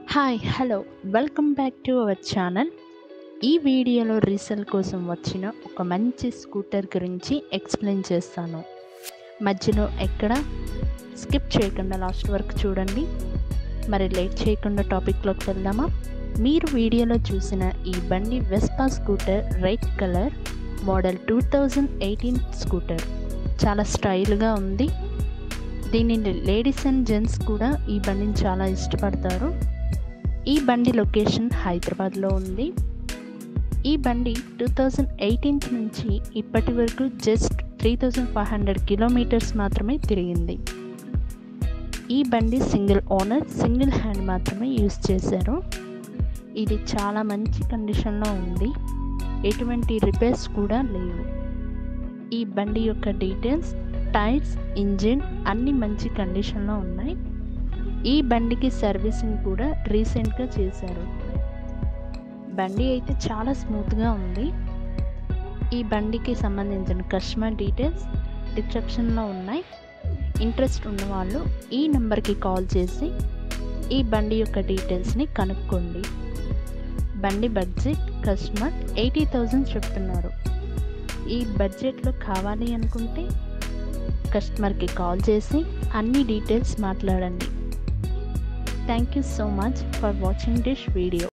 hi hello welcome back to our channel ఈ వీడియోలో resale కోసం వచ్చిన ఒక మంచి స్కూటర్ గురించి ఎక్స్ప్లెయిన్ చేస్తాను మధ్యలో ఎక్కడ స్కిప్ చేయకుండా లాస్ట్ వరకు చూడండి మరి లేట్ చేయకుండా టాపిక్లోకి వెళ్దామా మీరు వీడియోలో చూసిన ఈ బండి Vespa scooter red colour model two thousand eighteen scooter చాలా స్టైల్గా ఉంది దీనిని లేడీస్ అండ్ జెంట్స్ కూడా ఈ బండిని చాలా ఇష్టపడతారు ఈ బండి లొకేషన్ హైదరాబాద్లో ఉంది ఈ బండి టూ థౌజండ్ ఎయిటీన్త్ నుంచి ఇప్పటి వరకు just three thousand five hundred kilometres మాత్రమే తిరిగింది ఈ బండి సింగిల్ ఓనర్ సింగిల్ హ్యాండ్ మాత్రమే యూస్ చేశారు ఇది చాలా మంచి కండిషన్లో ఉంది ఎటువంటి రిపేర్స్ కూడా లేవు ఈ బండి యొక్క డీటెయిల్స్ టైర్స్ ఇంజిన్ అన్నీ మంచి కండిషన్లో ఉన్నాయి ఈ బండికి సర్వీసింగ్ కూడా రీసెంట్గా చేశారు బండి అయితే చాలా స్మూత్గా ఉంది ఈ బండికి సంబంధించిన కస్టమర్ డీటెయిల్స్ డిస్క్రిప్షన్లో ఉన్నాయి ఇంట్రెస్ట్ ఉన్నవాళ్ళు ఈ నెంబర్కి కాల్ చేసి ఈ బండి యొక్క డీటెయిల్స్ని కనుక్కోండి బండి బడ్జెట్ కస్టమర్ ఎయిటీ థౌజండ్ చెప్తున్నారు ఈ బడ్జెట్లో కావాలి అనుకుంటే కస్టమర్కి కాల్ చేసి అన్ని డీటెయిల్స్ మాట్లాడండి thank you so much for watching this video